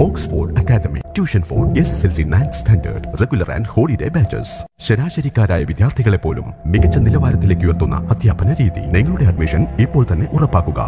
Oxford academy tuition for S S L C ninth standard regular and holiday batches ശരാശരിക്കാരായ വിദ്യാർത്ഥികളെ പോലും മികച്ച നിലവാരത്തിലേക്ക് ഉയർത്തുന്ന അധ്യാപന രീതി നിങ്ങളുടെ അഡ്മിഷൻ ഇപ്പോൾ തന്നെ ഉറപ്പാക്കുക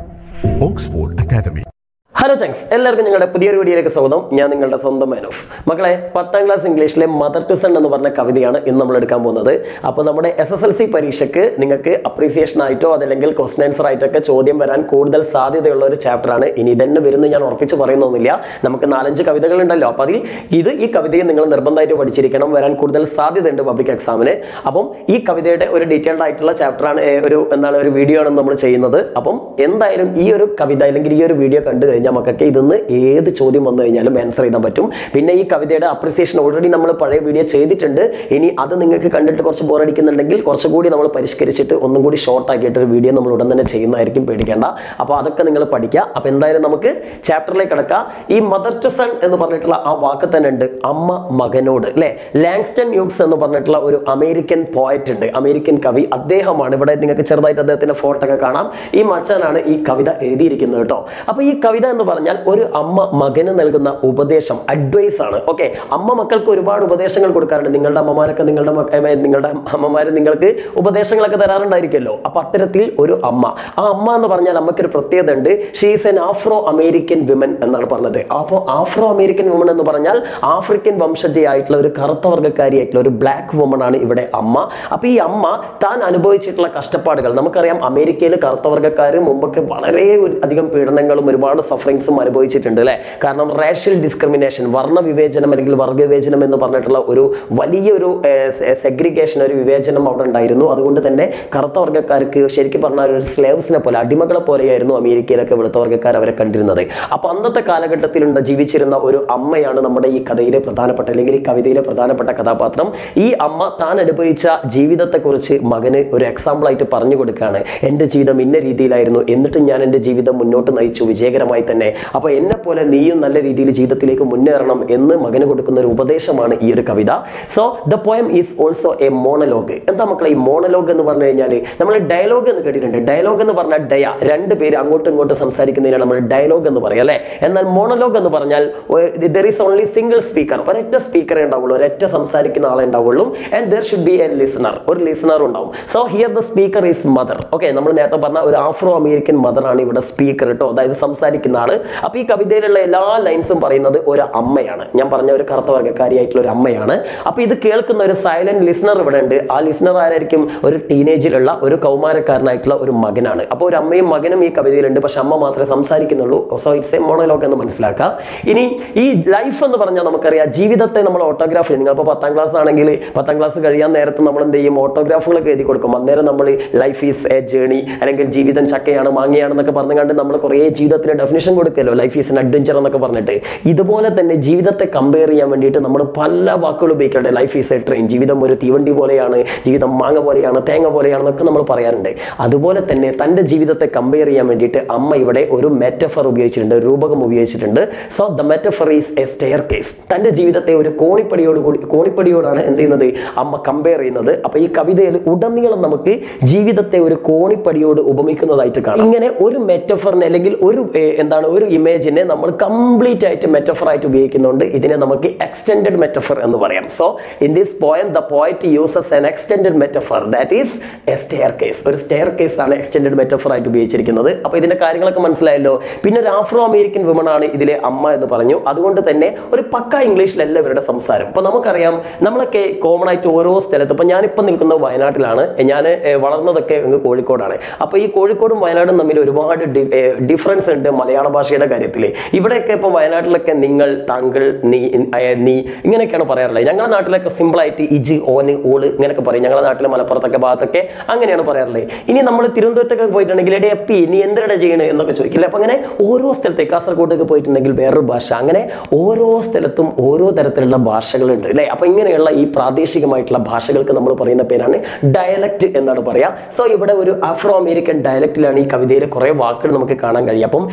ഓക്സ്ഫോർഡ് അക്കാദമി ഹലോ ചങ്സ് എല്ലാവർക്കും ഞങ്ങളുടെ പുതിയൊരു വീഡിയോയിലേക്ക് സ്വാഗതം ഞാൻ നിങ്ങളുടെ സ്വന്തം മാനോഫ് മക്കളെ പത്താം ക്ലാസ് ഇംഗ്ലീഷിലെ മദർ ടു സൺ എന്ന് പറഞ്ഞ കവിതയാണ് ഇന്ന് നമ്മൾ എടുക്കാൻ പോകുന്നത് അപ്പോൾ നമ്മുടെ എസ് എസ് എൽ സി പരീക്ഷയ്ക്ക് നിങ്ങൾക്ക് അപ്രീസിയേഷൻ ആയിട്ടോ അതല്ലെങ്കിൽ ക്വസ്റ്റൻ ആൻസർ ആയിട്ടൊക്കെ ചോദ്യം വരാൻ കൂടുതൽ സാധ്യതയുള്ള ഒരു ചാപ്റ്ററാണ് ഇനി ഇതന്നെ വരുന്നത് ഞാൻ ഉറപ്പിച്ച് പറയുന്നൊന്നുമില്ല നമുക്ക് നാലഞ്ച് കവിതകൾ ഉണ്ടല്ലോ അപ്പോൾ അതിൽ ഇത് ഈ കവിതയെ നിങ്ങൾ നിർബന്ധമായിട്ട് പഠിച്ചിരിക്കണം വരാൻ കൂടുതൽ സാധ്യതയുണ്ട് പബ്ലിക് എക്സാമിന് അപ്പം ഈ കവിതയുടെ ഒരു ഡീറ്റെയിൽഡ് ആയിട്ടുള്ള ചാപ്റ്ററാണ് ഏ, ഒരു എന്താണ് ഒരു വീഡിയോ ആണ് നമ്മൾ ചെയ്യുന്നത് അപ്പം എന്തായാലും ഈ ഒരു കവിത അല്ലെങ്കിൽ ഈ ഒരു വീഡിയോ കണ്ടു കഴിഞ്ഞാൽ മക്കൾക്ക് ഇതിന്ന് ഏത് ചോദ്യം വന്നു കഴിഞ്ഞാലും ആൻസർ ചെയ്താൻ പറ്റും പിന്നെ ഈ കവിതയുടെ അപ്രിസിയേഷൻ ഓൾറെഡി നമ്മൾ പഴയ വീഡിയോ ചെയ്തിട്ടുണ്ട് ഇനി അത് നിങ്ങൾക്ക് കണ്ടിട്ട് കുറച്ച് ബോറടിക്കുന്നുണ്ടെങ്കിൽ കുറച്ചുകൂടി നമ്മൾ പരിഷ്കരിച്ചിട്ട് ഒന്നും കൂടി ഷോർട്ട് ആക്കിയിട്ട് ഒരു വീഡിയോ നമ്മൾ ഉടൻ തന്നെ ചെയ്യുന്നതായിരിക്കും പേടിക്കേണ്ട അപ്പോൾ അതൊക്കെ നിങ്ങൾ പഠിക്കുക അപ്പോൾ എന്തായാലും നമുക്ക് ചാപ്റ്ററിലേക്ക് കിടക്കാം ഈ മദർ ടു സൺ എന്ന് പറഞ്ഞിട്ടുള്ള ആ വാക്ക് തന്നെ ഉണ്ട് അമ്മ മകനോട് അല്ലേ ലാങ്സ്റ്റൺ യൂക്സ് എന്ന് പറഞ്ഞിട്ടുള്ള ഒരു അമേരിക്കൻ പോയറ്റ് ഉണ്ട് അമേരിക്കൻ കവി അദ്ദേഹമാണ് ഇവിടെ നിങ്ങൾക്ക് ചെറുതായിട്ട് അദ്ദേഹത്തിന്റെ ഫോട്ടോ ഒക്കെ കാണാം ഈ മച്ചാനാണ് ഈ കവിത എഴുതിയിരിക്കുന്നത് കേട്ടോ അപ്പോൾ ഈ കവിത എന്ന് പറഞ്ഞാൽ ഒരു അമ്മ മകന് നൽകുന്ന ഉപദേശം അഡ്വൈസ് ആണ് ഓക്കെ അമ്മ മക്കൾക്ക് ഒരുപാട് ഉപദേശങ്ങൾ കൊടുക്കാറുണ്ട് നിങ്ങളുടെ അമ്മമാരൊക്കെ നിങ്ങളുടെ മക്ക- ഏ, നിങ്ങളുടെ അമ്മമാർ നിങ്ങൾക്ക് ഉപദേശങ്ങളൊക്കെ തരാറുണ്ടായിരിക്കുമല്ലോ അപ്പൊ അത്തരത്തിൽ ഒരു അമ്മ ആ അമ്മ എന്ന് പറഞ്ഞാൽ അമ്മയ്ക്കൊരു പ്രത്യേകത ഉണ്ട് she's an Afro American women എന്നാണ് പറഞ്ഞത് അപ്പോൾ ആഫ്രോ അമേരിക്കൻ വുമൺ എന്ന് പറഞ്ഞാൽ ആഫ്രിക്കൻ വംശജയായിട്ടുള്ള ഒരു കറുത്ത വർഗ്ഗക്കാരിയായിട്ടുള്ള ഒരു ബ്ലാക്ക് വുമൺ ആണ് ഇവിടെ അമ്മ അപ്പൊ ഈ അമ്മ താൻ അനുഭവിച്ചിട്ടുള്ള കഷ്ടപ്പാടുകൾ നമുക്കറിയാം അമേരിക്കയിൽ കറുത്ത വർഗ്ഗക്കാർ മുമ്പൊക്കെ വളരെ ഒരു- അധികം പീഡനങ്ങളും ഒരുപാട് സഫറിങ്സും അനുഭവിച്ചിട്ടുണ്ട് അല്ലേ കാരണം റേഷ്യൽ ഡിസ്ക്രിമിനേഷൻ വർണ്ണ വിവേചനം അല്ലെങ്കിൽ വർഗ്ഗവിവേചനം എന്ന് പറഞ്ഞിട്ടുള്ള ഒരു വലിയൊരു സെഗ്രിഗേഷൻ ഒരു വിവേചനം അവിടെ ഉണ്ടായിരുന്നു അതുകൊണ്ട് തന്നെ കറുത്ത വർഗ്ഗക്കാർക്ക് ശരിക്കും പറഞ്ഞാൽ ഒരു സ്ലേവ്സിനെ പോലെ അടിമകളെ പോലെയായിരുന്നു അമേരിക്കയിലൊക്കെ വെളുത്ത വർഗ്ഗക്കാർ അവരെ കണ്ടിരുന്നത് അപ്പൊ അന്നത്തെ കാലഘട്ടത്തിലുണ്ട് ജീവിച്ചിരുന്ന ഒരു അമ്മയാണ് നമ്മുടെ ഈ കഥയിലെ പ്രധാനപ്പെട്ട അല്ലെങ്കിൽ ഈ കവിതയിലെ പ്രധാനപ്പെട്ട കഥാപാത്രം ഈ അമ്മ താൻ അനുഭവിച്ച ജീവിതത്തെക്കുറിച്ച് മകന് ഒരു എക്സാമ്പിൾ ആയിട്ട് പറഞ്ഞു കൊടുക്കുകയാണ് എൻ്റെ ജീവിതം ഇന്ന രീതിയിലായിരുന്നു എന്നിട്ടും ഞാൻ എൻ്റെ ജീവിതം മുന്നോട്ട് നയിച്ചു വിജയകരമായി തന്നെ അപ്പോൾ എന്നെ പോലെ നീയും നല്ല രീതിയിൽ ജീവിതത്തിലേക്ക് മുന്നേറണം എന്ന് മകന് കൊടുക്കുന്ന ഒരു ഉപദേശമാണ് ഈ ഒരു കവിത so the poem is also a monologue എന്താ മക്കളെ ഈ മോണലോഗ് എന്ന് പറഞ്ഞു കഴിഞ്ഞാൽ നമ്മൾ ഡയലോഗ് എന്ന് കേട്ടിട്ടുണ്ട് ഡയലോഗ് എന്ന് പറഞ്ഞാൽ ഡയ രണ്ട് പേര് അങ്ങോട്ടും ഇങ്ങോട്ടും സംസാരിക്കുന്നതിനാണ് നമ്മൾ ഡയലോഗ് എന്ന് പറയുക അല്ലേ എന്നാൽ മോണലോഗ് എന്ന് പറഞ്ഞാൽ there is only single speaker ഒരൊറ്റ സ്പീക്കറേ ഉണ്ടാവുള്ളൂ ഒരൊറ്റ സംസാരിക്കുന്ന ആളെ ഉണ്ടാവുള്ളൂ and there should be a listener ഒരു ലിസണർ ഉണ്ടാവും so here the speaker is mother okay നമ്മൾ നേരത്തെ പറഞ്ഞ ഒരു ആഫ്രോ അമേരിക്കൻ മദർ ആണ് ഇവിടെ സ്പീക്കർ കേട്ടോ അതായത് സംസാരിക്കുന്ന ആള് അപ്പൊ ഈ കവിതയിലുള്ള എല്ലാ ലൈൻസും പറയുന്നത് ഒരു അമ്മയാണ് ഞാൻ പറഞ്ഞ ഒരു കറുത്ത വർഗ്ഗക്കാരിയായിട്ടുള്ള ഒരു അമ്മയാണ് അപ്പൊ ഇത് കേൾക്കുന്ന ഒരു സൈലന്റ് ലിസണർ ഇവിടെ ഉണ്ട് ആ ലിസണർ ആരായിരിക്കും ഒരു ടീനേജിലുള്ള ഒരു കൗമാരക്കാരനായിട്ടുള്ള ഒരു മകനാണ് അപ്പോൾ ഒരു അമ്മയും മകനും ഈ കവിതയിലുണ്ട് പക്ഷെ അമ്മ മാത്രമേ സംസാരിക്കുന്നുള്ളൂ സോ ഇറ്റ്സ് എ മോണോലോഗ് എന്ന് മനസ്സിലാക്കാം ഇനി ഈ ലൈഫ് എന്ന് പറഞ്ഞാൽ നമുക്കറിയാം ജീവിതത്തെ നമ്മൾ ഓട്ടോഗ്രാഫിൽ നിങ്ങളിപ്പോൾ പത്താം ക്ലാസ് ആണെങ്കിൽ പത്താം ക്ലാസ് കഴിയാൻ നേരത്ത് നമ്മൾ എന്ത് ചെയ്യും ഓട്ടോഗ്രാഫുകളൊക്കെ എഴുതി കൊടുക്കും അന്നേരം നമ്മൾ ലൈഫ് ഈസ് എ ജേണി അല്ലെങ്കിൽ ജീവിതം ചക്കയാണ് മാങ്ങയാണെന്നൊക്കെ പറഞ്ഞുകൊണ്ട് നമ്മൾ കുറേ ജീവിതത്തിന് ഡെഫിനേഷൻ കൊടുക്കല്ലോ ലൈഫ് ഈസ് എൻ അഡ്വഞ്ചർ എന്നൊക്കെ പറഞ്ഞിട്ട് ഇതുപോലെ തന്നെ ജീവിതത്തെ കമ്പയർ ചെയ്യാൻ വേണ്ടിയിട്ട് നമ്മൾ പല വാക്കുകൾ ഉപയോഗിക്കുന്നുണ്ട് ലൈഫ് ഈസ് എ ട്രെയിൻ ജീവിതം ഒരു തീവണ്ടി പോലെയാണ് ജീവിതം മാങ്ങ പോലെയാണ് തേങ്ങ പോലെയാണെന്നൊക്കെ നമ്മൾ പറയാറുണ്ട് അതുപോലെ തന്നെ തൻ്റെ ജീവിതത്തെ കമ്പയർ ചെയ്യാൻ വേണ്ടിയിട്ട് അമ്മ ഇവിടെ ഒരു മെറ്റഫർ ഉപയോഗിച്ചിട്ടുണ്ട് ഒരു രൂപകം ഉപയോഗിച്ചിട്ടുണ്ട് so the metaphor is a staircase തൻ്റെ ജീവിതത്തെ ഒരു കോണിപ്പടിയോട് കൂടി കോണിപ്പടിയോടാണ് എന്ത് ചെയ്യുന്നത് അമ്മ കമ്പയർ ചെയ്യുന്നത് അപ്പൊ ഈ കവിതയിൽ ഉടനീളം നമുക്ക് ജീവിതത്തെ ഒരു കോണിപ്പടിയോട് ഉപമിക്കുന്നതായിട്ട് കാണാം ഇങ്ങനെ ഒരു മെറ്റഫറിനെ അല്ലെങ്കിൽ ഒരു ഏർ, എന്താണ് ഒരു ഇമേജിനെ നമ്മൾ കംപ്ലീറ്റ് ആയിട്ട് മെറ്റഫർ ആയിട്ട് ഉപയോഗിക്കുന്നുണ്ട് ഇതിനെ നമുക്ക് എക്സ്റ്റെൻഡഡ് മെറ്റഫർ എന്ന് പറയാം so in this poem the poet uses an extended metaphor that is a staircase ഒരു സ്റ്റെയർ കേസ് ആണ് എക്സ്റ്റെൻഡഡ് മെറ്റഫർ ആയിട്ട് ഉപയോഗിച്ചിരിക്കുന്നത് അപ്പൊ ഇതിന്റെ കാര്യങ്ങളൊക്കെ മനസ്സിലായല്ലോ പിന്നെ ഒരു ആഫ്രോ അമേരിക്കൻ വിമൺ ആണ് ഇതിലെ അമ്മ എന്ന് പറഞ്ഞു അതുകൊണ്ട് തന്നെ ഒരു പക്ക ഇംഗ്ലീഷിലല്ല ഇവരുടെ സംസാരം ഇപ്പൊ നമുക്കറിയാം നമ്മളൊക്കെ കോമൺ ആയിട്ട് ഓരോ സ്ഥലത്ത് ഇപ്പൊ ഞാനിപ്പോൾ നിൽക്കുന്നത് വയനാട്ടിലാണ് ഞാൻ വളർന്നതൊക്കെ അങ്ങ് കോഴിക്കോടാണ് അപ്പൊ ഈ കോഴിക്കോടും വയനാടും തമ്മിൽ ഒരുപാട് ഡിഫറൻസ് ഉണ്ട് മലയാള ഭാഷയുടെ കാര്യത്തിൽ ഇവിടെയൊക്കെ ഇപ്പോൾ വയനാട്ടിലൊക്കെ നിങ്ങൾ താങ്കൾ നീ അയ, നീ ഇങ്ങനെയൊക്കെയാണ് പറയാറുള്ളത് ഞങ്ങളുടെ നാട്ടിലൊക്കെ simple ആയിട്ട് ഇജ് ഓന് ഓള് ഇങ്ങനെയൊക്കെ പറയും ഞങ്ങളുടെ നാട്ടിലെ മലപ്പുറത്തൊക്കെ ഭാഗത്തൊക്കെ അങ്ങനെയാണ് പറയാറുള്ളത് ഇനി നമ്മൾ തിരുവനന്തപുരത്തൊക്കെ പോയിട്ടുണ്ടെങ്കിൽ എടേ എപ്പി നീ എന്തിനാ ചെയ്യണേ എന്നൊക്കെ ചോദിക്കില്ല അപ്പൊ അങ്ങനെ ഓരോ സ്ഥലത്തേക്ക് കാസർഗോഡൊക്കെ പോയിട്ടുണ്ടെങ്കിൽ വേറൊരു ഭാഷ അങ്ങനെ ഓരോ സ്ഥലത്തും ഓരോ തരത്തിലുള്ള ഭാഷകളുണ്ട് അല്ലേ അപ്പൊ ഇങ്ങനെയുള്ള ഈ പ്രാദേശികമായിട്ടുള്ള ഭാഷകൾക്ക് നമ്മൾ പറയുന്ന പേരാണ് ഡയലക്റ്റ് എന്നാണ് പറയാ സോ ഇവിടെ ഒരു ആഫ്രോ അമേരിക്കൻ ഡയലക്റ്റിലാണ് ഈ കവിതയിലെ കുറെ വാക്കുകൾ നമുക്ക് കാണാൻ കഴിയും അപ്പം ഇതിലെ ചില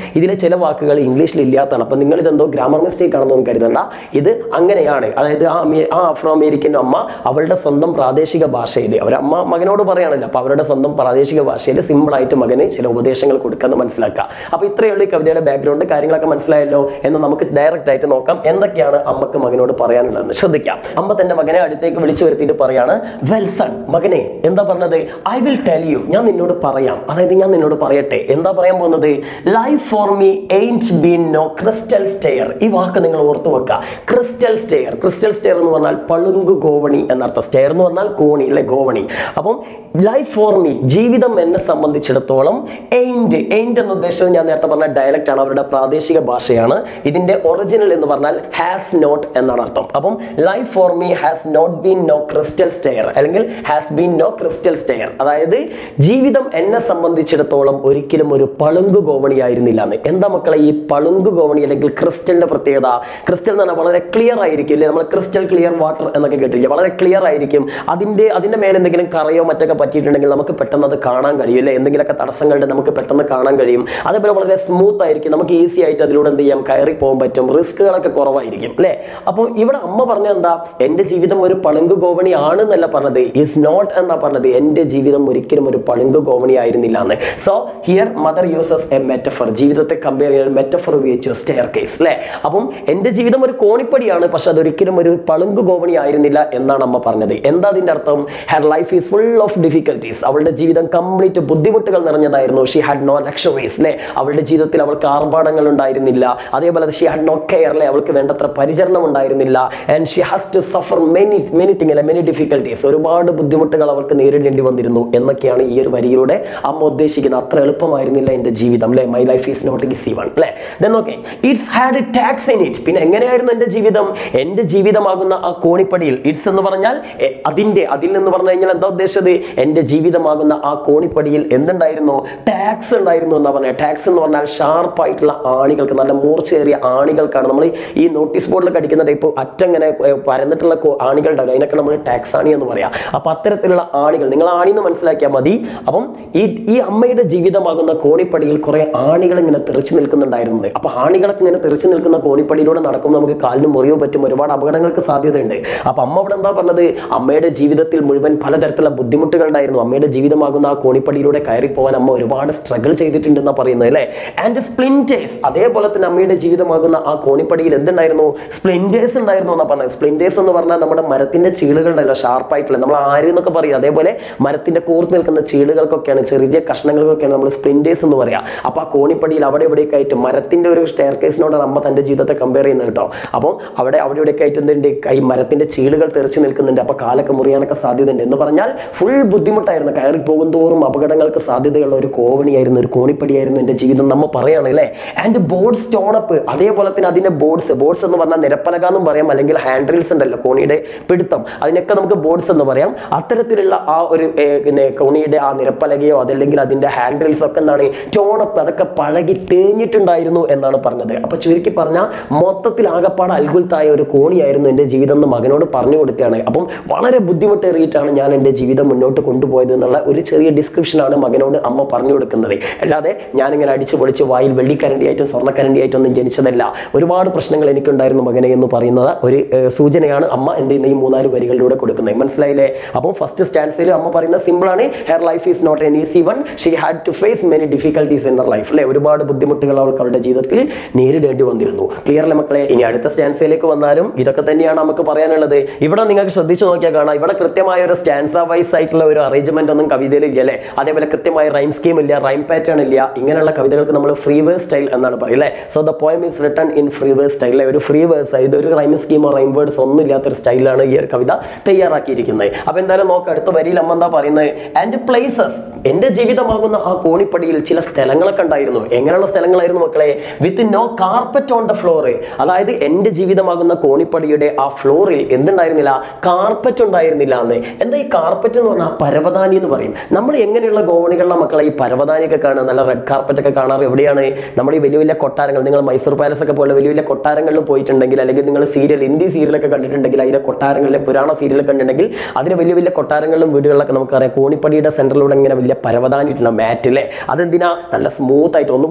ചില വാക്കുകൾ ഇംഗ്ലീഷിൽ ഇല്ലാത്തതാണ് അപ്പം നിങ്ങൾ ഇതെന്തോ ഗ്രാമർ മിസ്റ്റേക്ക് ആണെന്നൊന്നും കരുതണ്ട ഇത് അങ്ങനെയാണ് അതായത് ആ അമേ- ആ ആഫ്രോ അമേരിക്കൻ അമ്മ അവളുടെ സ്വന്തം പ്രാദേശിക ഭാഷയിൽ അവരമ്മ മകനോട് പറയാണല്ലോ അപ്പോൾ അവരുടെ സ്വന്തം പ്രാദേശിക ഭാഷയിൽ സിമ്പിളായിട്ട് മകന് ചില ഉപദേശങ്ങൾ കൊടുക്കുന്നത് മനസ്സിലാക്കുക അപ്പോൾ ഇത്രയേ ഉള്ളൂ ഈ കവിതയുടെ ബാക്ക്ഗ്രൗണ്ട് കാര്യങ്ങളൊക്കെ മനസ്സിലായല്ലോ എന്ന് നമുക്ക് ഡയറക്റ്റ് ആയിട്ട് നോക്കാം എന്തൊക്കെയാണ് അമ്മക്ക് മകനോട് പറയാനുള്ളതെന്ന് ശ്രദ്ധിക്കാം അമ്മ തന്റെ മകനെ അടുത്തേക്ക് വിളിച്ചു വരുത്തിയിട്ട് പറയാണ് വെൽസൺ മകനെ എന്താ പറഞ്ഞത് ഐ വിൽ ടെൽ യു ഞാൻ നിന്നോട് പറയാം അതായത് ഞാൻ നിന്നോട് പറയട്ടെ എന്താ പറയാൻ പോകുന്നത് life for me ain't been no crystal stair ഈ വാക്ക് നിങ്ങൾ ഓർത്തു വെക്കുക ക്രിസ്റ്റൽ സ്റ്റെയർ ക്രിസ്റ്റൽ സ്റ്റെയർ എന്ന് പറഞ്ഞാൽ പളുങ്കു ഗോവണി എന്നർത്ഥം സ്റ്റെയർ എന്ന് പറഞ്ഞാൽ കോണി അല്ലെ ഗോവണി അപ്പം ലൈഫ് ഫോർ മീ ജീവിതം എന്നെ സംബന്ധിച്ചിടത്തോളം എയിൻറ്റ് എയിൻറ്റ് എന്ന് ഉദ്ദേശിച്ചത് ഞാൻ നേരത്തെ പറഞ്ഞ ഡയലക്റ്റ് ആണ് അവരുടെ പ്രാദേശിക ഭാഷയാണ് ഇതിന്റെ ഒറിജിനൽ എന്ന് പറഞ്ഞാൽ ഹാസ് നോട്ട് എന്നാണ് അർത്ഥം അപ്പം life for me has not been no crystal stair അല്ലെങ്കിൽ has been no crystal stair അതായത് ജീവിതം എന്നെ സംബന്ധിച്ചിടത്തോളം ഒരിക്കലും ഒരു പളുങ്കു ഗോവണിയായിരുന്നില്ല എന്ന് എന്താ മക്കളെ ഈ പളുങ്കു ഗോവണി അല്ലെങ്കിൽ ക്രിസ്റ്റലിന്റെ പ്രത്യേകത ക്രിസ്റ്റൽ എന്ന് പറഞ്ഞാൽ വളരെ ക്ലിയർ ആയിരിക്കും അല്ലേ നമ്മൾ ക്രിസ്റ്റൽ ക്ലിയർ വാട്ടർ എന്നൊക്കെ കേട്ടില്ലേ വളരെ ക്ലിയർ ആയിരിക്കും അതിന്റെ അതിന്റെ മേലെ എന്തെങ്കിലും കറയോ മറ്റൊക്കെ പറ്റിയിട്ടുണ്ടെങ്കിൽ നമുക്ക് പെട്ടെന്ന് അത് കാണാൻ കഴിയും അല്ലേ എന്തെങ്കിലുമൊക്കെ തടസ്സങ്ങളുടെ നമുക്ക് പെട്ടെന്ന് കാണാൻ കഴിയും അതേപോലെ വളരെ സ്മൂത്ത് ആയിരിക്കും നമുക്ക് ഈസി ആയിട്ട് അതിലൂടെ എന്ത് ചെയ്യാം കയറി പോകാൻ പറ്റും റിസ്കുകളൊക്കെ കുറവായിരിക്കും അല്ലേ അപ്പോൾ ഇവിടെ അമ്മ പറഞ്ഞ എന്താ എൻ്റെ ജീവിതം ഒരു പളുങ്ക് ഗോവണി ആണെന്നല്ല പറഞ്ഞത് ഈസ് നോട്ട് എന്നാ പറഞ്ഞത് എൻ്റെ ജീവിതം ഒരിക്കലും ഒരു പളുങ്ക് ഗോവണി ആയിരുന്നില്ല എന്ന് so here mother uses a metaphor ജീവിതത്തെ കമ്പയർ ചെയ്യാൻ മെറ്റഫർ ഉപയോഗിച്ചു സ്റ്റെയർ കേസ് അല്ലേ അപ്പം എൻ്റെ ജീവിതം ഒരു കോണിപ്പടിയാണ് പക്ഷെ അതൊരിക്കലും ഒരു പളുങ്ക് ഗോവണി ആയിരുന്നില്ല എന്നാണ് അമ്മ പറഞ്ഞത് എന്താ അതിൻ്റെ അർത്ഥം her life is full of difficulties അവളുടെ ജീവിതം കംപ്ലീറ്റ് ബുദ്ധിമുട്ടുകൾ നിറഞ്ഞതായിരുന്നു ഷി ഹാഡ് നോ ലക്ഷറീസ് അല്ലേ അവളുടെ ജീവിതത്തിൽ അവൾക്ക് ആർഭാടങ്ങൾ ഉണ്ടായിരുന്നില്ല അതേപോലെ ഷി ഹാഡ് നോ കെയർ അല്ലേ അവൾക്ക് വേണ്ടത്ര പരിചരണം ഉണ്ടായിരുന്നില്ല and she has to suffer many many thing അല്ലെ മെനി ഡിഫിക്കൽട്ടീസ് ഒരുപാട് ബുദ്ധിമുട്ടുകൾ അവൾക്ക് നേരിടേണ്ടി വന്നിരുന്നു എന്നൊക്കെയാണ് ഈ ഒരു വരിയിലൂടെ അമ്മ ഉദ്ദേശിക്കുന്നത് അത്ര എളുപ്പമായിരുന്നില്ല എൻ്റെ ജീവിതം അല്ലേ my life is not easy one അല്ലേ then okay it's had tacks in it പിന്നെ എങ്ങനെയായിരുന്നു എൻ്റെ ജീവിതം എൻ്റെ ജീവിതമാകുന്ന ആ കോണിപ്പടിയിൽ ഇറ്റ്സ് എന്ന് പറഞ്ഞാൽ എ, അതിൻ്റെ അതിൽ നിന്ന് പറഞ്ഞു കഴിഞ്ഞാൽ എന്താ ഉദ്ദേശിച്ചത് എൻ്റെ ജീവിതമാകുന്ന ആ കോണിപ്പടിയിൽ എന്തുണ്ടായിരുന്നു ടാക്സ് ഉണ്ടായിരുന്നു എന്നാ പറഞ്ഞത് ടാക്സ് എന്ന് പറഞ്ഞാൽ ഷാർപ്പായിട്ടുള്ള ആണികൾക്ക് നല്ല മൂർച്ചയേറിയ ആണികൾക്കാണ് നമ്മൾ ഈ നോട്ടീസ് ബോർഡിൽ കടിക്കുന്ന ടൈപ്പ് അറ്റങ്ങനെ ഏ, പരന്നിട്ടുള്ള കോ- ആണികൾ ഉണ്ടാവില്ല അതിനൊക്കെ നമ്മൾ ടാക്സ് ആണി എന്ന് പറയാം അപ്പൊ അത്തരത്തിലുള്ള ആണികൾ നിങ്ങൾ ആണി എന്ന് മനസ്സിലാക്കിയാൽ മതി അപ്പം ഈ ഈ അമ്മയുടെ ജീവിതമാകുന്ന കോണിപ്പടിയിൽ കുറെ ആണികൾ ഇങ്ങനെ തെറിച്ചു നിൽക്കുന്നുണ്ടായിരുന്നത് അപ്പൊ ആണികളൊക്കെ ഇങ്ങനെ തെറിച്ചു നിൽക്കുന്ന കോണിപ്പടിയിലൂടെ നടക്കുമ്പോൾ നമുക്ക് കാലിന് മുറിയോ പറ്റും ഒരുപാട് അപകടങ്ങൾക്ക് സാധ്യതയുണ്ട് അപ്പൊ അമ്മ അവിടെ എന്താ പറഞ്ഞത് അമ്മയുടെ ജീവിതത്തിൽ മുഴുവൻ പലതരത്തിലുള്ള ബുദ്ധിമുട്ടുകൾ ഉണ്ടായിരുന്നു അമ്മയുടെ ജീവിതമാകുന്ന ആ കോണിപ്പടിയിലൂടെ കയറി പോകാൻ അമ്മ ഒരുപാട് സ്ട്രഗിൾ ചെയ്തിട്ടുണ്ടെന്നാ പറയുന്നത് അല്ലേ ആൻഡ് സ്പ്ലിൻറ്റേഴ്സ് അതേപോലെ തന്നെ അമ്മയുടെ ജീവിതമാകുന്ന ആ കോണിപ്പടിയിൽ എന്തുണ്ടായിരുന്നു സ്പ്ലിൻറ്റേഴ്സ് ഉണ്ടായിരുന്നു എന്നാ പറഞ്ഞത് സ്പ്ലിൻറ്റേഴ്സ് എന്ന് പറഞ്ഞാൽ നമ്മുടെ മരത്തിന്റെ ചീളുകൾ ഉണ്ടല്ലോ ഷാർപ്പായിട്ടുള്ള നമ്മൾ ആര് എന്നൊക്കെ പറയും അതേപോലെ മരത്തിന്റെ കൂർത്ത് നിൽക്കുന്ന ചീളുകൾക്കൊക്കെയാണ് ചെറിയ കഷ്ണങ്ങൾക്കൊക്കെയാണ് നമ്മൾ സ്പ്ലിൻറ്റേഴ്സ് എന്ന് പറയാം അപ്പൊ ആ കോണിപ്പടിയിൽ അവിടെ ഇവിടെയൊക്കെ ആയിട്ട് മരത്തിന്റെ ഒരു സ്റ്റെയർ കേസിനോടാണ് അമ്മ തന്റെ ജീവിതത്തെ കമ്പയർ ചെയ്യുന്നത് കേട്ടോ അപ്പോൾ അവിടെ അവിടെ ഇവിടെയൊക്കെ ആയിട്ട് എന്തുണ്ട് ഈ മരത്തിന്റെ ചീളുകൾ തെറിച്ച് നിൽക്കുന്നുണ്ട് അപ്പൊ കാലൊക്കെ മുറിയാനൊക്കെ സാധ്യതയുണ്ട് എന്ന് പറഞ്ഞാൽ ഫുൾ ബുദ്ധിമുട്ടായിരുന്നു കയറി പോകും തോറും അപകടങ്ങൾക്ക് സാധ്യതയുള്ള ഒരു കോവണിയായിരുന്നു ഒരു കോണിപ്പടിയായിരുന്നു എൻ്റെ ജീവിതം നമ്മ പറയാണ് അല്ലേ ആൻഡ് ബോർഡ് സ്റ്റോണപ്പ് അതേപോലെ തന്നെ അതിന്റെ ബോർഡ്സ് ബോർഡ്സ് എന്ന് പറഞ്ഞാൽ നിരപ്പലക എന്നും പറയാം അല്ലെങ്കിൽ ഹാൻഡ് റീൽസ് ഉണ്ടല്ലോ കോണിയുടെ പിടുത്തം അതിനൊക്കെ നമുക്ക് ബോർഡ്സ് എന്ന് പറയാം അത്തരത്തിലുള്ള ആ ഒരു ഏ, പിന്നെ കോണിയുടെ ആ നിരപ്പലകയോ അതല്ലെങ്കിൽ അതിന്റെ ഹാൻഡ് റീൽസ് ഒക്കെ എന്താണ് ടോണപ്പ് അതൊക്കെ പഴകി തേഞ്ഞിട്ടുണ്ടായിരുന്നു എന്നാണ് പറഞ്ഞത് അപ്പൊ ചുരുക്കി പറഞ്ഞാൽ മൊത്തത്തിൽ ആകപ്പാട് അത്ഭുതത്തായ ഒരു കോണിയായിരുന്നു എൻ്റെ ജീവിതം എന്ന് മകനോട് പറഞ്ഞു കൊടുക്കുകയാണ് അപ്പം വളരെ ബുദ്ധിമുട്ടേറിയിട്ടാണ് ഞാൻ എൻ്റെ ജീവിതം മുന്നോട്ട് കൊണ്ടുപോയത് എന്നുള്ള ഒരു ചെറിയ ഡിസ്ക്രിപ്ഷനാണ് മകനോട് അമ്മ പറഞ്ഞു കൊടുക്കുന്നത് അല്ലാതെ ഞാനിങ്ങനെ അടിച്ചു പൊളിച്ച് വായിൽ വെള്ളിക്കരണ്ടിയായിട്ടും സ്വർണ്ണക്കരണ്ടിയായിട്ടും ഒന്നും ജനിച്ചതല്ല ഒരുപാട് പ്രശ്നങ്ങൾ എനിക്കുണ്ടായിരുന്നു മകനെ എന്ന് പറയുന്നത് ഒരു ഏഹ്, സൂചനയാണ് അമ്മ എന്ത് ചെയ്യുന്ന ഈ മൂന്നാല് വരികളിലൂടെ കൊടുക്കുന്നത് മനസ്സിലായില്ലേ അപ്പം ഫസ്റ്റ് സ്റ്റാൻസിൽ അമ്മ പറയുന്ന സിമ്പിളാണ് her life is not an easy one she had to face many difficulties in her life അല്ലെ ഒരുപാട് ബുദ്ധിമുട്ടുകൾ അവൾക്ക് അവരുടെ ജീവിതത്തിൽ നേരിടേണ്ടി വന്നിരുന്നു ക്ലിയർ അല്ലേ മക്കളെ ഇനി അടുത്ത സ്റ്റാൻസിലേക്ക് വന്നാലും ഇതൊക്കെ തന്നെയാണ് നമുക്ക് പറയാനുള്ളത് ഇവിടെ നിങ്ങൾക്ക് ശ്രദ്ധിച്ചു നോക്കിയാൽ കാണാം ഇവിടെ കൃത്യമായ ഒരു സ്റ്റാൻസ വൈസ് ആയിട്ടുള്ള ഒരു അറേഞ്ച്മെന്റ് ഒന്നും കവിതയിൽ ഇല്ല അല്ലേ അതേപോലെ കൃത്യമായ റൈം സ്കീം ഇല്ല റൈം പാറ്റേൺ ഇല്ല ഇങ്ങനെയുള്ള കവിതകൾക്ക് നമ്മൾ ഫ്രീ വേഴ്സ് സ്റ്റൈൽ എന്നാണ് പറയുക അല്ലേ so the poem is written in free verse style അല്ലേ ഒരു ഫ്രീ വേഴ്സ് ഇതൊരു റൈം സ്കീമോ റൈം വേർഡ്സ് ഒന്നും ഇല്ലാത്തൊരു സ്റ്റൈലാണ് ഈ ഒരു കവിത തയ്യാറാക്കിയിരിക്കുന്നത് അപ്പൊ എന്തായാലും നോക്കാം അടുത്ത വരിയിൽ അമ്മ എന്താ പറയുന്നത് ആൻഡ് പ്ലേസസ് എന്റെ ജീവിതമാകുന്ന ആ കോണിപ്പടിയിൽ ചില സ്ഥലങ്ങളൊക്കെ ഉണ്ടായിരുന്നു എങ്ങനെയുള്ള സ്ഥലങ്ങളായിരുന്നു മക്കളെ with no carpet on the floor അതായത് എന്റെ ജീവിതമാകുന്ന കോണിപ്പടിയുടെ ആ ഫ്ലോറിൽ എന്തുണ്ടായിരുന്നില്ല കാർപ്പറ്റ് ഉണ്ടായിരുന്നില്ല എന്ന് എന്താ ഈ കാർപ്പറ്റ് എന്ന് പറഞ്ഞാൽ പരവതാനി എന്ന് പറയും നമ്മൾ എങ്ങനെയുള്ള ഗോവണികളുടെ മക്കളെ ഈ പരവതാനിയൊക്കെ കാണുക നല്ല റെഡ് കാർപ്പറ്റ് ഒക്കെ കാണാറ് എവിടെയാണ് നമ്മൾ ഈ വലിയ വലിയ കൊട്ടാരങ്ങൾ നിങ്ങൾ മൈസൂർ പാലസ് ഒക്കെ പോലെ വലിയ വലിയ കൊട്ടാരങ്ങളിൽ പോയിട്ടുണ്ടെങ്കിൽ അല്ലെങ്കിൽ നിങ്ങൾ സീരിയൽ ഹിന്ദി സീരിയലൊക്കെ കണ്ടിട്ടുണ്ടെങ്കിൽ അതിലെ കൊട്ടാരങ്ങളിലെ പുരാണ സീരിയലൊക്കെ കണ്ടിട്ടുണ്ടെങ്കിൽ അതിന് വലിയ വലിയ കൊട്ടാരങ്ങളിലും വീടുകളിലൊക്കെ നമുക്കറിയാം കോണിപ്പടിയുടെ സെന്ററിലൂടെ ഇങ്ങനെ വലിയ പരവതാനിട്ടുണ്ട് മാറ്റ് അല്ലേ അതെന്തിനാ നല്ല സ്മൂത്ത് ആയിട്ട് ഒന്നുകൂടി സ്മൂത്ത്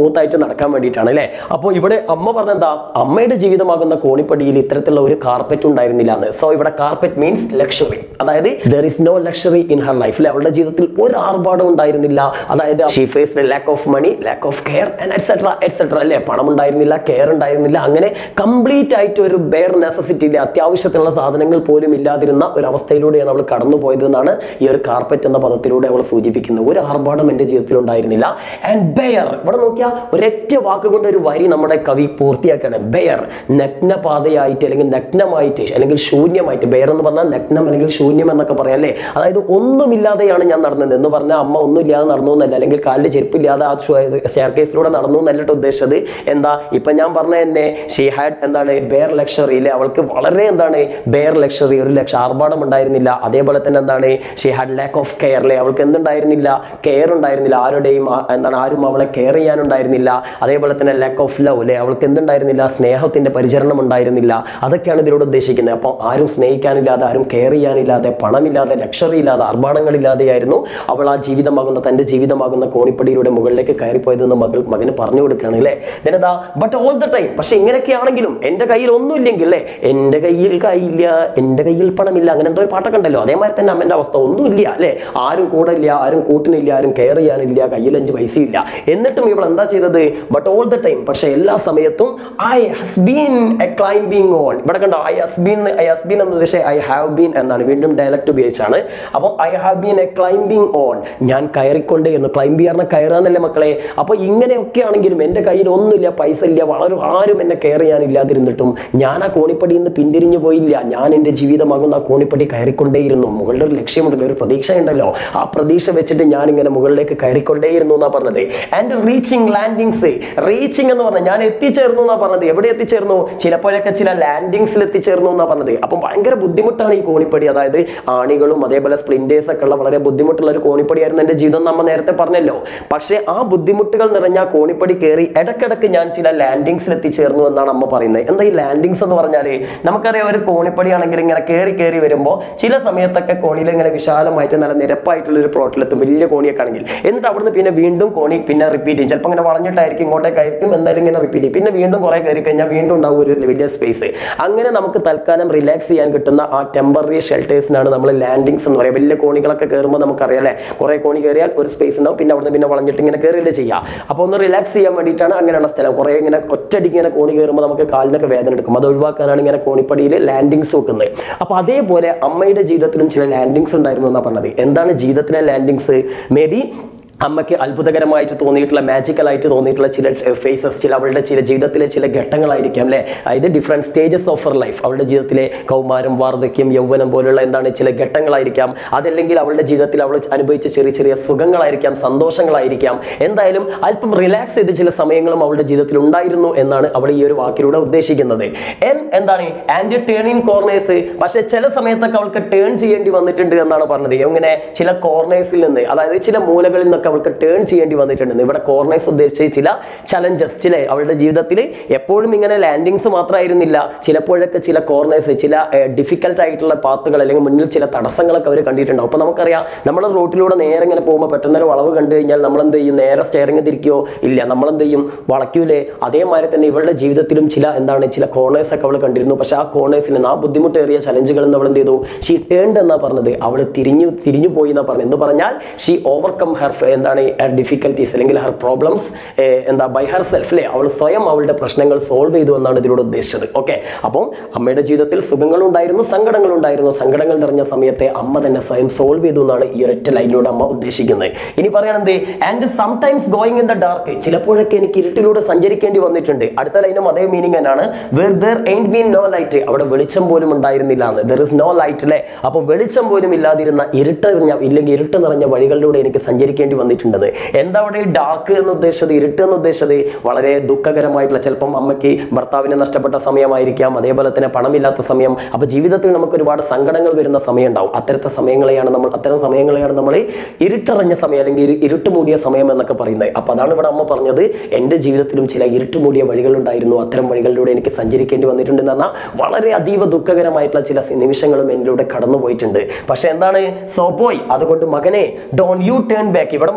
സ്മൂത്ത് ആയിട്ട് നടക്കാൻ വേണ്ടിയിട്ടാണ് അല്ലേ അപ്പോൾ ഇവിടെ അമ്മ പറഞ്ഞെന്താ അമ്മയുടെ ജീവിതമാകുന്ന കോണിപ്പടിയിൽ ഇത്തരത്തിലുള്ള ഒരു കാർപ്പറ്റ് ഉണ്ടായിരുന്നില്ല എന്ന് സോ ഇവിടെ കാർപ്പറ്റ് മീൻസ് ലക്ഷറി അതായത് there is no luxury in her life അല്ലെ അവളുടെ ജീവിതത്തിൽ ഒരു ആർഭാടം ഉണ്ടായിരുന്നില്ല അതായത് she face lack of money lack of care and etcetera etcetera അല്ലേ പണം ഉണ്ടായിരുന്നില്ല കെയർ ഉണ്ടായിരുന്നില്ല അങ്ങനെ കംപ്ലീറ്റ് ആയിട്ട് ഒരു ബെയർ നെസസിറ്റിയിലെ അത്യാവശ്യത്തിനുള്ള സാധനങ്ങൾ പോലും ഇല്ലാതിരുന്ന ഒരു അവസ്ഥയിലൂടെയാണ് അവൾ കടന്നു പോയത് എന്നാണ് ഈ ഒരു കാർപ്പറ്റ് എന്ന പദത്തിലൂടെ അവൾ സൂചിപ്പിക്കുന്നത് ഒരു ആർഭാടം എൻ്റെ ജീവിതത്തിൽ ഉണ്ടായിരുന്നില്ല ആൻഡ് ബെയർ ഇവിടെ നോക്കിയാൽ ഒരൊറ്റ വാക്കുകൊണ്ട് ഒരു വരി നമ്മുടെ കവി പൂർത്തിയാക്കുകയാണ് ബെയർ നഗ്നപാതയായിട്ട് അല്ലെങ്കിൽ നഗ്നമായിട്ട് അല്ലെങ്കിൽ ശൂന്യമായിട്ട് ബെയർ എന്ന് പറഞ്ഞാൽ നഗ്നം അല്ലെങ്കിൽ ശൂന്യം എന്നൊക്കെ പറയാം അല്ലേ അതായത് ഒന്നുമില്ലാതെയാണ് ഞാൻ നടന്നത് എന്ന് പറഞ്ഞാൽ അമ്മ ഒന്നുമില്ലാതെ നടന്നു എന്നല്ല അല്ലെങ്കിൽ കാലിൽ ചെരുപ്പില്ലാതെ ആ സ്റ്റെയർ കേസിലൂടെ നടന്നു എന്നല്ലിട്ട് ഉദ്ദേശിച്ചത് എന്താ ഇപ്പൊ ഞാൻ പറഞ്ഞ തന്നെ ഷീ ഹാഡ് എന്താണ് ബെയർ ലക്ഷറി അല്ലേ അവൾക്ക് വളരെ എന്താണ് ബെയർ ലക്ഷറി ഒരു ലക്ഷ ആർഭാടം ഉണ്ടായിരുന്നില്ല അതേപോലെ തന്നെ എന്താണ് she had lack of care അല്ലേ അവൾക്ക് എന്തുണ്ടായിരുന്നില്ല കെയർ ഉണ്ടായിരുന്നില്ല ആരുടെയും ആ- എന്താണ് ആരും അവളെ കെയർ ചെയ്യാനുണ്ടായിരുന്നില്ല അതേപോലെ തന്നെ ലാക്ക് ഓഫ് ലവ് അല്ലേ അവൾക്ക് എന്തുണ്ടായിരുന്നില്ല സ്നേഹത്തിന്റെ പരിചരണം ഉണ്ടായിരുന്നില്ല അതൊക്കെയാണ് ഇതിലൂടെ ഉദ്ദേശിക്കുന്നത് അപ്പോൾ ആരും സ്നേഹിക്കാനില്ലാതെ ആരും കെയർ ചെയ്യാനില്ലാതെ പണമില്ലാതെ ലക്ഷറി ഇല്ലാതെ ആർഭാടങ്ങളില്ലാതെയായിരുന്നു അവൾ ആ ജീവിതമാകുന്ന തന്റെ ജീവിതമാകുന്ന കോണിപ്പടിയിലൂടെ മുകളിലേക്ക് കയറിപ്പോയതെന്ന് മകൾ മകന് പറഞ്ഞു കൊടുക്കുകയാണ് അല്ലേ ദിനതാ ബട്ട് ഓൾ ദ ടൈം പക്ഷെ ഇങ്ങനെയൊക്കെ ആണെങ്കിലും എൻ്റെ കയ്യിൽ ഒന്നുമില്ലെങ്കിൽ അല്ലേ എൻ്റെ കയ്യിൽ കയ്യില്ല എൻ്റെ കയ്യിൽ പണമില്ല അങ്ങനെ എന്തോ ഒരു പാട്ടൊക്കെ ഉണ്ടല്ലോ അതേമാതിരി തന്നെ അമ്മൻ്റെ അവസ്ഥ ഒന്നുമില്ല അല്ലേ ആരും കൂടെ ഇല്ല ആരും കൂട്ടിനില്ല ആരും കെയർ ചെയ്യാനില്ല കയ്യിൽ അഞ്ച് പൈസയില്ല എന്നിട്ടും ഇവൾ എന്താ ചെയ്തത് ബട്ട് ഓൾ ദ ടൈം പക്ഷെ എല്ലാ സമയത്തും I has been a climbing on ഇവിടെ കണ്ടോ I has been I has been എന്ന് ഉദ്ദേശിച്ച ഐ ഹാവ് ബീൻ എന്നാണ് വീണ്ടും ഡയലക്ട് ഉപയോഗിച്ചാണ് അപ്പോൾ I have been a climbing on ഞാൻ കയറിക്കൊണ്ടേ എന്ന് ക്ലൈംബ് ചെയ്യാറിന് കയറാന്നല്ലേ മക്കളെ അപ്പോൾ ഇങ്ങനെയൊക്കെ ആണെങ്കിലും എൻ്റെ കയ്യിൽ ഒന്നുമില്ല പൈസ ഇല്ല വളരെ ആരും എന്നെ കെയർ ചെയ്യാനില്ലാതിരുന്നിട്ടും ഞാൻ ആ കോണിപ്പടിയിൽ നിന്ന് പിന്തിരിഞ്ഞു പോയില്ല ഞാൻ എൻ്റെ ജീവിതമാകുന്ന ആ കോണിപ്പടി കയറിക്കൊണ്ടേയിരുന്നു മുകളിൽ ഒരു ലക്ഷ്യമുണ്ടല്ലോ ഒരു പ്രതീക്ഷ ഉണ്ടല്ലോ ആ പ്രതീക്ഷ വെച്ചിട്ട് ഞാൻ ഇങ്ങനെ മുകളിലേക്ക് കയറിക്കൊണ്ടേയിരുന്നു എന്നാ പറഞ്ഞത് ആൻഡ് റീച്ചിങ് ലാൻഡിങ്സ് റീച്ചിങ് എന്ന് പറഞ്ഞാൽ ഞാൻ എത്തിച്ചേർന്നു എന്നാ പറഞ്ഞത് എവിടെ എത്തിച്ചേർന്നു ചിലപ്പോഴൊക്കെ ചില ലാൻഡിങ്സിൽ എത്തിച്ചേർന്നു എന്നാ പറഞ്ഞത് അപ്പം ഭയങ്കര ബുദ്ധിമുട്ടാണ് ഈ കോണിപ്പടി അതായത് ആണികളും അതേപോലെ സ്പ്ലിൻഡേഴ്സ് ഒക്കെ ഉള്ള വളരെ ബുദ്ധിമുട്ടുള്ള ഒരു കോണിപ്പടിയായിരുന്നു എൻ്റെ ജീവിതം നമ്മ നേരത്തെ പറഞ്ഞല്ലോ പക്ഷേ ആ ബുദ്ധിമുട്ടുകൾ നിറഞ്ഞ ആ കോണിപ്പടി കയറി ഇടക്കിടക്ക് ഞാൻ ചില ലാൻഡിങ്സിൽ എത്തിച്ചേർന്നു എന്നാണ് അമ്മ പറയുന്നത് എന്താ ഈ ലാൻഡിങ്സ് എന്ന് പറഞ്ഞാൽ നമുക്കറിയാം ഒരു കോണിപ്പടി ആണെങ്കിൽ ഇങ്ങനെ കയറി കയറി വരുമ്പോൾ ചില സമയത്തൊക്കെ കോണിയിൽ ഇങ്ങനെ വിശാലമായിട്ട് നല്ല നിരപ്പായിട്ടുള്ള ഒരു പ്ലോട്ടിലെത്തും വലിയ കോണിയൊക്കെ ആണെങ്കിൽ എന്നിട്ട് അവിടുന്ന് പിന്നെ വീണ്ടും കോണി പിന്നെ റിപ്പീറ്റ് ചെയ്യും ചിലപ്പോൾ ഇങ്ങനെ വളഞ്ഞിട്ടായിരിക്കും ഇങ്ങോട്ടേക്കായിരിക്കും എന്തായാലും ഇങ്ങനെ റിപ്പീറ്റ് ചെയ്യും പിന്നെ വീണ്ടും കുറേ കയറി കഴിഞ്ഞാൽ വീണ്ടും ഉണ്ടാവും ഒരു വലിയ സ്പേസ് അങ്ങനെ നമുക്ക് തൽക്കാലം റിലാക്സ് ചെയ്യാൻ കിട്ടുന്ന ആ ടെമ്പററി ഷെൽട്ടേഴ്സിനാണ് നമ്മൾ ലാൻഡിങ്സ് എന്ന് പറയുക വലിയ കോണികളൊക്കെ കയറുമ്പോൾ നമുക്കറിയാം അല്ലേ കുറേ കോണി കയറിയാൽ ഒരു സ്പേസ് ഉണ്ടാവും പിന്നെ അവിടുന്ന് പിന്നെ വളഞ്ഞിട്ട് ഇങ്ങനെ കയറിയല്ലേ ചെയ്യുക അപ്പോൾ ഒന്ന് റിലാക്സ് ചെയ്യാൻ വേണ്ടിയിട്ടാണ് അങ്ങനെയുള്ള സ്ഥലം കുറേ ഇങ്ങനെ ഒറ്റയടിക്ക് ഇങ്ങനെ കോണി കയറുമ്പോൾ നമുക്ക് കാലിനൊക്കെ വേദന എടുക്കും അത് ഒഴിവാക്കാനാണ് ഇങ്ങനെ കോണിപ്പടിയിൽ ലാൻഡിങ്സ് വെക്കുന്നത് അപ്പോൾ അതേപോലെ അമ്മയുടെ ജീവിതത്തിലും ചില ലാൻഡിങ്സ് ഉണ്ടായിരുന്നു എന്നാണ് പറഞ്ഞത് എന്താണ് ജീവിതത്തിലെ ലാൻഡിങ്സ് മേ ബി അമ്മയ്ക്ക് അത്ഭുതകരമായിട്ട് തോന്നിയിട്ടുള്ള magical ആയിട്ട് തോന്നിയിട്ടുള്ള ചില ഫേസസ് ചില അവളുടെ ചില ജീവിതത്തിലെ ചില ഘട്ടങ്ങളായിരിക്കാം അല്ലേ അതായത് different stages of her life അവളുടെ ജീവിതത്തിലെ കൗമാരം വാർദ്ധക്യം യൗവനം പോലുള്ള എന്താണ് ചില ഘട്ടങ്ങളായിരിക്കാം അതല്ലെങ്കിൽ അവളുടെ ജീവിതത്തിൽ അവൾ അനുഭവിച്ച ചെറിയ ചെറിയ സുഖങ്ങളായിരിക്കാം സന്തോഷങ്ങളായിരിക്കാം എന്തായാലും അല്പം റിലാക്സ് ചെയ്ത് ചില സമയങ്ങളും അവളുടെ ജീവിതത്തിൽ ഉണ്ടായിരുന്നു എന്നാണ് അവൾ ഈ ഒരു വാക്കിലൂടെ ഉദ്ദേശിക്കുന്നത് എൻ എന്താണ് ആൻഡ് ടേണിങ് കോർണേഴ്സ് പക്ഷേ ചില സമയത്തൊക്കെ അവൾക്ക് ടേൺ ചെയ്യേണ്ടി വന്നിട്ടുണ്ട് എന്നാണ് പറഞ്ഞത് എങ്ങനെ ചില കോർണേഴ്സിൽ നിന്ന് അതായത് ചില മൂലകളിൽ നിന്നൊക്കെ അവൾക്ക് ടേൺ ചെയ്യേണ്ടി വന്നിട്ടുണ്ട് ഇവിടെ കോർണേഴ്സ് ഉദ്ദേശിച്ച് ചില ചലഞ്ചസ് ചില അവളുടെ ജീവിതത്തിൽ എപ്പോഴും ഇങ്ങനെ ലാൻഡിങ്സ് മാത്രമായിരുന്നില്ല ചിലപ്പോഴൊക്കെ ചില കോർണേഴ്സ് ചില ഡിഫിക്കൽട്ട് ആയിട്ടുള്ള പാത്തുകൾ അല്ലെങ്കിൽ മുന്നിൽ ചില തടസ്സങ്ങളൊക്കെ അവർ കണ്ടിട്ടുണ്ടാവും അപ്പോൾ നമുക്കറിയാം നമ്മൾ റോട്ടിലൂടെ നേരെ ഇങ്ങനെ പോകുമ്പോൾ പെട്ടെന്ന് ഒരു വളവ് കണ്ടു കഴിഞ്ഞാൽ നമ്മൾ എന്ത് ചെയ്യും നേരെ സ്റ്റെയറിംഗ് തിരിക്കുകയോ ഇല്ല നമ്മൾ എന്ത് ചെയ്യും വളയ്ക്കൂലേ അതേമാതിരി തന്നെ ഇവളുടെ ജീവിതത്തിലും ചില എന്താണ് ചില കോർണേഴ്സ് ഒക്കെ അവൾ കണ്ടിരുന്നു പക്ഷെ ആ കോർണേഴ്സിൽ നിന്ന് ആ ബുദ്ധിമുട്ടേറിയ ചലഞ്ചുകളിൽ നിന്ന് അവൾ എന്ത് ചെയ്തു ഷീ ടേൺഡ് എന്നാ പറഞ്ഞത് അവൾ തിരിഞ്ഞു തിരിഞ്ഞു പോയി എന്നാ പറഞ്ഞത് എന്ന് പറഞ്ഞാൽ ഷീ ഓവർകം ഹർ എന്താണ് ഹർ ഡിഫിക്കൽട്ടീസ് അല്ലെങ്കിൽ ഹർ പ്രോബ്ലംസ് എന്താ ബൈ ഹർ സെൽഫ് അല്ലേ അവൾ സ്വയം അവളുടെ പ്രശ്നങ്ങൾ സോൾവ് ചെയ്തു എന്നാണ് ഇതിലൂടെ ഉദ്ദേശിച്ചത് ഓക്കെ അപ്പം അമ്മയുടെ ജീവിതത്തിൽ സുഖങ്ങളുണ്ടായിരുന്നു സങ്കടങ്ങളുണ്ടായിരുന്നു സങ്കടങ്ങൾ നിറഞ്ഞ സമയത്തെ അമ്മ തന്നെ സ്വയം സോൾവ് ചെയ്തു എന്നാണ് ഈ ഒരൊറ്റ ലൈനിലൂടെ അമ്മ ഉദ്ദേശിക്കുന്നത് ഇനി പറയണത് and sometimes going in the dark ചിലപ്പോഴൊക്കെ എനിക്ക് ഇരുട്ടിലൂടെ സഞ്ചരിക്കേണ്ടി വന്നിട്ടുണ്ട് അടുത്ത ലൈനും അതേ മീനിങ് തന്നെയാണ് where there ain't been no light അവിടെ വെളിച്ചം പോലും ഉണ്ടായിരുന്നില്ല എന്ന് ദർ ഇസ് നോ ലൈറ്റ് അല്ലേ അപ്പോൾ വെളിച്ചം പോലും ഇല്ലാതിരുന്ന ഇരുട്ടറിഞ്ഞ ഇല്ലെങ്കിൽ ഇരുട്ട് നിറഞ്ഞ വഴികളിലൂടെ എനിക്ക് സഞ്ചരിക്കേണ്ടി വന്നിട്ടുണ്ടത് എന്താ അവിടെ ഡാർക്ക് എന്ന് ഉദ്ദേശിച്ചത് ഇരുട്ട് എന്ന് ഉദ്ദേശിച്ചത് വളരെ ദുഃഖകരമായിട്ടുള്ള ചിലപ്പം അമ്മയ്ക്ക് ഭർത്താവിനെ നഷ്ടപ്പെട്ട സമയമായിരിക്കാം അതേപോലെ തന്നെ പണമില്ലാത്ത സമയം അപ്പോൾ ജീവിതത്തിൽ നമുക്ക് ഒരുപാട് സങ്കടങ്ങൾ വരുന്ന സമയം ഉണ്ടാവും അത്തരത്തെ സമയങ്ങളെയാണ് നമ്മൾ അത്തരം സമയങ്ങളെയാണ് നമ്മൾ ഇരുട്ടറിഞ്ഞ സമയം അല്ലെങ്കിൽ ഇരു- ഇരുട്ട് മൂടിയ സമയം എന്നൊക്കെ പറയുന്നത് അപ്പോൾ അതാണ് ഇവിടെ അമ്മ പറഞ്ഞത് എൻ്റെ ജീവിതത്തിലും ചില ഇരുട്ട് മൂടിയ വഴികളുണ്ടായിരുന്നു അത്തരം വഴികളിലൂടെ എനിക്ക് സഞ്ചരിക്കേണ്ടി വന്നിട്ടുണ്ട് എന്ന് പറഞ്ഞാൽ വളരെ അതീവ ദുഃഖകരമായിട്ടുള്ള ചില നിമിഷങ്ങളും എന്നിലൂടെ കടന്നു പോയിട്ടുണ്ട് പക്ഷെ എന്താണ് സോ പോയി അതുകൊണ്ട് മകനെ ഡോൺ യു ടേൺ ബാക്ക് ഇവിടെ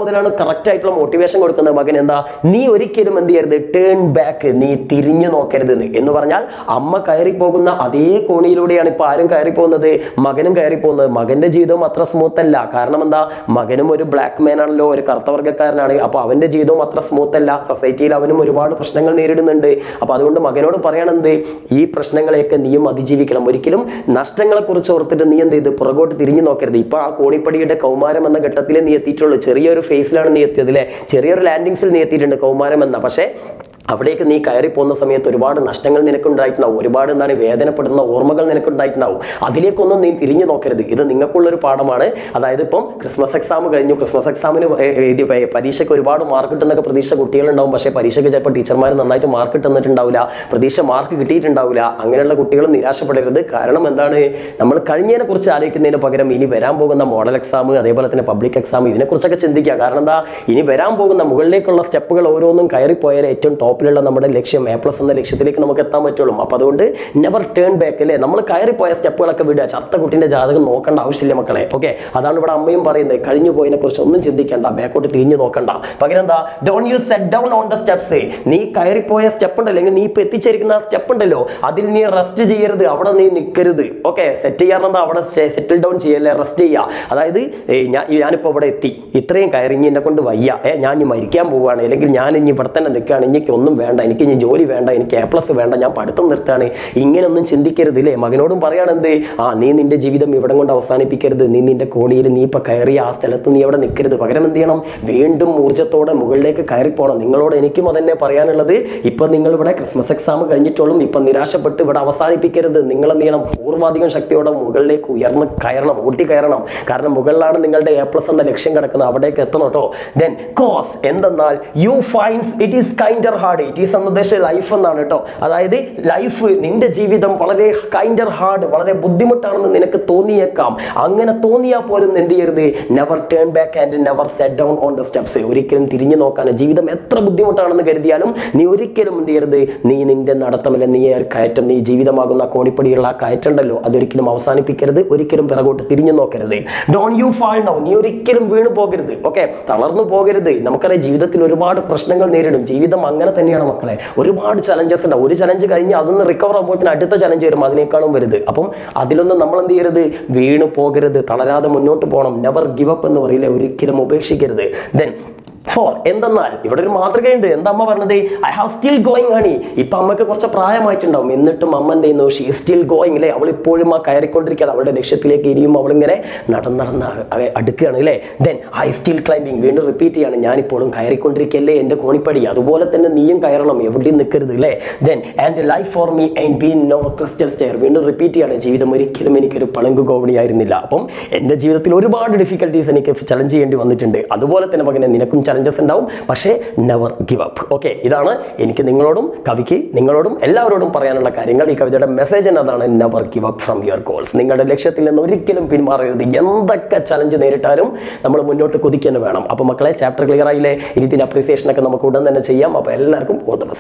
മുതലാണ് കറക്റ്റ് ആയിട്ടുള്ള മോട്ടിവേഷൻ കൊടുക്കുന്നത് മകൻ എന്താ നീ ഒരിക്കലും എന്ത് ചെയ്യരുത് ടേൺ ബാക്ക് നീ തിരിഞ്ഞു നോക്കരുത് എന്ന്. എന്ന് പറഞ്ഞാൽ അമ്മ കയറി പോകുന്ന അതേ കോണിയിലൂടെയാണ് ഇപ്പൊ ആരും കയറി പോകുന്നത് മകനും കയറി പോകുന്നത് മകന്റെ ജീവിതവും അത്ര സ്മൂത്ത് അല്ല കാരണം എന്താ മകനും ഒരു ബ്ലാക്ക് മാൻ ആണല്ലോ ഒരു കറുത്തവർഗക്കാരനാണ് അപ്പൊ അവന്റെ ജീവിതവും അത്ര സ്മൂത്ത് അല്ല സൊസൈറ്റിയിൽ അവനും ഒരുപാട് പ്രശ്നങ്ങൾ നേരിടുന്നുണ്ട് അപ്പൊ അതുകൊണ്ട് മകനോട് പറയണത് ഈ പ്രശ്നങ്ങളെയൊക്കെ നീയും അതിജീവിക്കണം ഒരിക്കലും നഷ്ടങ്ങളെ കുറിച്ച് ഓർത്തിട്ട് നീ എന്ത് ചെയ്ത് പുറകോട്ട് തിരിഞ്ഞു നോക്കരുത് ഇപ്പൊ ആ കോണിപ്പടിയുടെ കൗമാരം എന്ന ഘട്ടത്തിൽ നീ എത്തിയിട്ടുള്ളൂ ചെറിയൊരു ഫേസിലാണ് നീ എത്തിയത് അല്ലേ ചെറിയൊരു ലാൻഡിങ്സിൽ നീ എത്തിയിട്ടുണ്ട് കൗമാരം എന്ന പക്ഷേ അവിടേക്ക് നീ കയറി പോകുന്ന സമയത്ത് ഒരുപാട് നഷ്ടങ്ങൾ നിനക്കുണ്ടായിട്ടുണ്ടാവും ഒരുപാട് എന്താണ് വേദനപ്പെടുന്ന ഓർമ്മകൾ നിനക്കുണ്ടായിട്ടുണ്ടാവും അതിലേക്കൊന്നും നീ തിരിഞ്ഞു നോക്കരുത് ഇത് നിങ്ങൾക്കുള്ളൊരു പാഠമാണ് അതായത് ഇപ്പം ക്രിസ്മസ് എക്സാം കഴിഞ്ഞു ക്രിസ്മസ് എക്സാമിന് എഴുതി പ- പരീക്ഷയ്ക്ക് ഒരുപാട് മാർക്ക് കിട്ടുന്നൊക്കെ പ്രതീക്ഷ കുട്ടികളുണ്ടാവും പക്ഷേ പരീക്ഷയ്ക്ക് ചിലപ്പോൾ ടീച്ചർമാർ നന്നായിട്ട് മാർക്ക് കിട്ടുന്നിട്ടുണ്ടാവില്ല പ്രതീക്ഷ മാർക്ക് കിട്ടിയിട്ടുണ്ടാവില്ല അങ്ങനെയുള്ള കുട്ടികൾ നിരാശപ്പെടരുത് കാരണം എന്താണ് നമ്മൾ കഴിഞ്ഞതിനെ കുറിച്ച് ആലോചിക്കുന്നതിന് പകരം ഇനി വരാൻ പോകുന്ന മോഡൽ എക്സാം അതേപോലെ തന്നെ പബ്ലിക് എക്സാം ഇതിനെക്കുറിച്ചൊക്കെ ചിന്തിക്കുക കാരണം എന്താ ഇനി വരാൻ പോകുന്ന മുകളിലേക്കുള്ള സ്റ്റെപ്പുകൾ ഓരോന്നും കയറിപ്പോയാൽ ഏറ്റവും ടോപ്പിലുള്ള നമ്മുടെ ലക്ഷ്യം എ പ്ലസ് എന്ന ലക്ഷ്യത്തിലേക്ക് നമുക്ക് എത്താൻ പറ്റുള്ളൂ അപ്പോൾ അതുകൊണ്ട് നെവർ ടേൺ ബാക്ക് അല്ലേ നമ്മൾ കയറിപ്പോയ സ്റ്റെപ്പുകളൊക്കെ വിടുക ചത്ത കുട്ടിൻ്റെ ജാതകം നോക്കേണ്ട ആവശ്യമില്ല മക്കളെ ഓക്കെ അതാണ് ഇവിടെ അമ്മയും പറയുന്നത് കഴിഞ്ഞു പോയതിനെ കുറിച്ച് ഒന്നും ചിന്തിക്കേണ്ട ബാക്കോട്ട് തിരിഞ്ഞു നോക്കണ്ട പകരം എന്താ don't you set down on the steps നീ കയറിപ്പോയ സ്റ്റെപ്പ് ഉണ്ടല്ലോ അല്ലെങ്കിൽ നീ ഇപ്പൊ എത്തിച്ചേരിക്കുന്ന ആ സ്റ്റെപ്പ് ഉണ്ടല്ലോ അതിൽ നീ റെസ്റ്റ് ചെയ്യരുത് അവിടെ നീ നിൽക്കരുത് ഓക്കെ സെറ്റ് ചെയ്യാറുണ്ട് എന്താ അവിടെ സെറ്റിൽ ഡൗൺ ചെയ്യല്ലേ റെസ്റ്റ് ചെയ്യുക അതായത് ഏയ് ഞാൻ ഞാനിപ്പോൾ ഇവിടെ എത്തി ഇത്രയും കയറി ഇനി എന്നെ കൊണ്ട് വയ്യ ഏ ഞാൻ ഇനി മരിക്കാൻ പോവുകയാണ് അല്ലെങ്കിൽ ഞാൻ ഇനി ഇവിടെ തന്നെ നിൽക്കുകയാണ് എനിക്ക് ഒന്നും വേണ്ട എനിക്ക് ഇനി ജോലി വേണ്ട എനിക്ക് എ പ്ലസ് വേണ്ട ഞാൻ പഠിത്തം നിർത്തുകയാണ് ഇങ്ങനെയൊന്നും ചിന്തിക്കരുത് ഇല്ലേ മകനോടും പറയാണെന്ത് ആ നീ നിന്റെ ജീവിതം ഇവിടെ കൊണ്ട് അവസാനിപ്പിക്കരുത് നീ നിന്റെ കോടിയിൽ നീ ഇപ്പൊ കയറിയ ആ സ്ഥലത്ത് നീ അവിടെ നിൽക്കരുത് പകരം എന്ത് ചെയ്യണം വീണ്ടും ഊർജ്ജത്തോടെ മുകളിലേക്ക് കയറിപ്പോണം നിങ്ങളോട് എനിക്കും അതന്നെ പറയാനുള്ളത് ഇപ്പൊ നിങ്ങൾ ഇവിടെ ക്രിസ്മസ് എക്സാം കഴിഞ്ഞിട്ടോളും ഇപ്പൊ നിരാശപ്പെട്ട് ഇവിടെ അവസാനിപ്പിക്കരുത് നിങ്ങൾ എന്ത് ചെയ്യണം പൂർവാധികം ശക്തിയോടെ മുകളിലേക്ക് ഉയർന്ന് കയറണം ഊട്ടി കയറണം കാരണം മുകളിലാണ് നിങ്ങളുടെ എ പ്ലസ് എന്ന ലക്ഷ്യം കിടക്കുന്നത് അവിടേക്ക് എത്തണം കേട്ടോ ദെൻ കോസ് എന്തെന്നാൽ you finds it is kinda hard it is എന്ന് ഉദ്ദേശിച്ച ലൈഫ് എന്നാണ് കേട്ടോ അതായത് ലൈഫ് നിന്റെ ജീവിതം വളരെ കൈൻഡർ ഹാർഡ് വളരെ ബുദ്ധിമുട്ടാണെന്ന് നിനക്ക് തോന്നിയേക്കാം അങ്ങനെ തോന്നിയാൽ പോലും എന്ത് ചെയ്യരുത് never turn back and never set down on the steps ഒരിക്കലും തിരിഞ്ഞു നോക്കാൻ ജീവിതം എത്ര ബുദ്ധിമുട്ടാണെന്ന് കരുതിയാലും നീ ഒരിക്കലും എന്ത് ചെയ്യരുത് നീ നിന്റെ നടത്തമല്ല നീ ആ കയറ്റം നീ ജീവിതമാകുന്ന ആ കോണിപ്പടിയുള്ള ആ കയറ്റുണ്ടല്ലോ അതൊരിക്കലും അവസാനിപ്പിക്കരുത് ഒരിക്കലും പിറകോട്ട് തിരിഞ്ഞു നോക്കരുത് ഡോൺ യു ഫാൾ ഡൗൺ നീ ഒരിക്കലും വീണു പോകരുത് ഓക്കെ തളർന്നു പോകരുത് നമുക്കറിയാം ജീവിതത്തിൽ ഒരുപാട് പ്രശ്നങ്ങൾ നേരിടും ജീവിതം അങ്ങനെ തന്നെയാണ് മക്കളെ ഒരുപാട് ചലഞ്ചസ് ഉണ്ടാവും ഒരു ചലഞ്ച് കഴിഞ്ഞ് അതൊന്ന് റിക്കവർ ആകുമ്പോഴത്തേന് അടുത്ത ചലഞ്ച് വരും അതിനേക്കാളും വലുത് അപ്പം അതിലൊന്നും നമ്മൾ എന്ത് ചെയ്യരുത് വീണു പോകരുത് തളരാതെ മുന്നോട്ട് പോകണം നെവർ ഗിവ് അപ്പ് എന്ന് പറയില്ല ഒരിക്കലും ഉപേക്ഷിക്കരുത് ദെൻ ഫോർ എന്തെന്നാൽ ഇവിടെ ഒരു മാതൃകയുണ്ട് എന്താ അമ്മ പറഞ്ഞത് I have still going honey ഇപ്പൊ അമ്മക്ക് കുറച്ച് പ്രായമായിട്ടുണ്ടാവും എന്നിട്ടും അമ്മ എന്ത് ചെയ്യുന്നു ഷീ സ്റ്റിൽ ഗോയിങ് അല്ലേ അവൾ ഇപ്പോഴും ആ കയറിക്കൊണ്ടിരിക്കുകയാണ് അവളുടെ ലക്ഷ്യത്തിലേക്ക് ഇനിയും അവളിങ്ങനെ നടന്ന് നടന്ന് അ- അ- അടുക്കുകയാണ് അല്ലേ ദെൻ ഐ സ്റ്റിൽ ക്ലൈംബിങ് വീണ്ടും റിപ്പീറ്റ് ചെയ്യാണ് ഞാനിപ്പോഴും കയറിക്കൊണ്ടിരിക്കുകയല്ലേ എൻ്റെ കോണിപ്പടി അതുപോലെ തന്നെ നീയും കയറണം എവിടെയും നിൽക്കരുത് അല്ലേ then and life for me and been no crystal stair വീണ്ടും റിപ്പീറ്റ് ചെയ്യാണ് ജീവിതം ഒരിക്കലും എനിക്കൊരു പളങ്ക് കോവണിയായിരുന്നില്ല അപ്പം എൻ്റെ ജീവിതത്തിൽ ഒരുപാട് ഡിഫിക്കൽട്ടീസ് എനിക്ക് ചലഞ്ച് ചെയ്യേണ്ടി വന്നിട്ടുണ്ട് അതുപോലെ തന്നെ മകനെ നിനക്കും ചലഞ്ചസ് ഉണ്ടാവും പക്ഷേ നെവർ ഗിവ് അപ്പ് ഓക്കെ ഇതാണ് എനിക്ക് നിങ്ങളോടും കവിക്ക് നിങ്ങളോടും എല്ലാവരോടും പറയാനുള്ള കാര്യങ്ങൾ ഈ കവിതയുടെ മെസ്സേജ് എന്നതാണ് never give up from your goals നിങ്ങളുടെ ലക്ഷ്യത്തിൽ നിന്ന് ഒരിക്കലും പിന്മാറരുത് എന്തൊക്കെ ചലഞ്ച് നേരിട്ടാലും നമ്മൾ മുന്നോട്ട് കുതിക്കുക തന്നെ വേണം അപ്പോൾ മക്കളെ ചാപ്റ്റർ ക്ലിയർ ആയില്ലേ ഇനി ഇതിൻ്റെ അപ്രീസിയേഷൻ ഒക്കെ നമുക്ക് ഉടൻ തന്നെ ചെയ്യാം അപ്പോൾ എല്ലാവർക്കും ഓൾ ദ ബെസ്റ്റ്